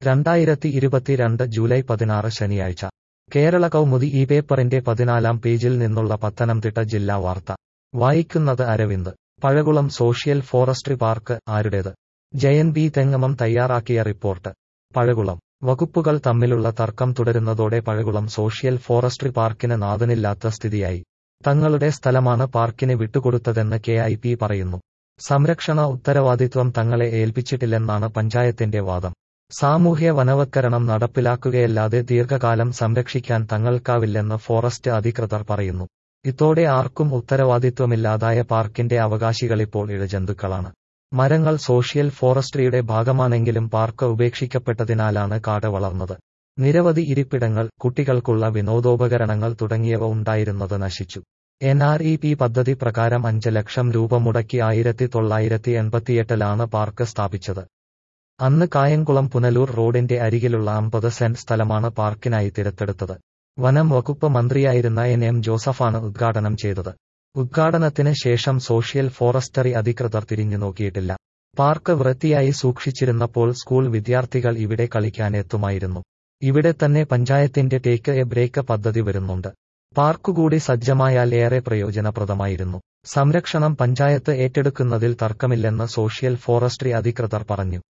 രണ്ടായിരത്തി ഇരുപത്തിരണ്ട് ജൂലൈ പതിനാറ് ശനിയാഴ്ച കേരള കൗമുദി ഈ പേപ്പറിന്റെ പതിനാലാം പേജിൽ നിന്നുള്ള പത്തനംതിട്ട ജില്ലാ വാർത്ത വായിക്കുന്നത് Aravind Pazhakulam social forestry park ആരുടേത് ജയൻ ബി തെങ്ങമം തയ്യാറാക്കിയ റിപ്പോർട്ട് പഴകുളം വകുപ്പുകൾ തമ്മിലുള്ള തർക്കം തുടരുന്നതോടെ പഴകുളം സോഷ്യൽ ഫോറസ്ട്രി പാർക്കിന് നാഥനില്ലാത്ത സ്ഥിതിയായി തങ്ങളുടെ സ്ഥലമാണ് പാർക്കിന് വിട്ടുകൊടുത്തതെന്ന് കെ ഐ പി പറയുന്നു സംരക്ഷണ ഉത്തരവാദിത്വം തങ്ങളെ ഏൽപ്പിച്ചിട്ടില്ലെന്നാണ് പഞ്ചായത്തിന്റെ വാദം സാമൂഹ്യ വനവത്കരണം നടപ്പിലാക്കുകയല്ലാതെ ദീർഘകാലം സംരക്ഷിക്കാൻ തങ്ങൾക്കാവില്ലെന്ന് ഫോറസ്റ്റ് അധികൃതർ പറയുന്നു ഇതോടെ ആർക്കും ഉത്തരവാദിത്വമില്ലാതായ പാർക്കിന്റെ അവകാശികളിപ്പോൾ ഇഴജന്തുക്കളാണ് മരങ്ങൾ സോഷ്യൽ ഫോറസ്ട്രിയുടെ ഭാഗമാണെങ്കിലും പാർക്ക് ഉപേക്ഷിക്കപ്പെട്ടതിനാലാണ് കാട് വളർന്നത് നിരവധി ഇരിപ്പിടങ്ങൾ കുട്ടികൾക്കുള്ള വിനോദോപകരണങ്ങൾ തുടങ്ങിയവ ഉണ്ടായിരുന്നത് നശിച്ചു എൻ ആർ ഇ പി പദ്ധതി പ്രകാരം അഞ്ച് ലക്ഷം രൂപ മുടക്കി ആയിരത്തി തൊള്ളായിരത്തി എൺപത്തിയെട്ടിലാണ് പാർക്ക് സ്ഥാപിച്ചത് അന്ന് കായംകുളം പുനലൂർ റോഡിന്റെ അരികിലുള്ള അമ്പത് സെന്റ് സ്ഥലമാണ് പാർക്കിനായി തിരഞ്ഞെടുത്തത് വനം വകുപ്പ് മന്ത്രിയായിരുന്ന എൻ എം ജോസഫാണ് ഉദ്ഘാടനം ചെയ്തത് ഉദ്ഘാടനത്തിന് ശേഷം സോഷ്യൽ ഫോറസ്റ്ററി അധികൃതർ തിരിഞ്ഞു നോക്കിയിട്ടില്ല പാർക്ക് വൃത്തിയായി സൂക്ഷിച്ചിരുന്നപ്പോൾ സ്കൂൾ വിദ്യാർത്ഥികൾ ഇവിടെ കളിക്കാനെത്തുമായിരുന്നു ഇവിടെ തന്നെ പഞ്ചായത്തിന്റെ ടേക്ക് എ ബ്രേക്ക് പദ്ധതി വരുന്നുണ്ട് പാർക്കുകൂടി സജ്ജമായാൽ ഏറെ പ്രയോജനപ്രദമായിരുന്നു സംരക്ഷണം പഞ്ചായത്ത് ഏറ്റെടുക്കുന്നതിൽ തർക്കമില്ലെന്ന് സോഷ്യൽ ഫോറസ്ട്രി അധികൃതർ പറഞ്ഞു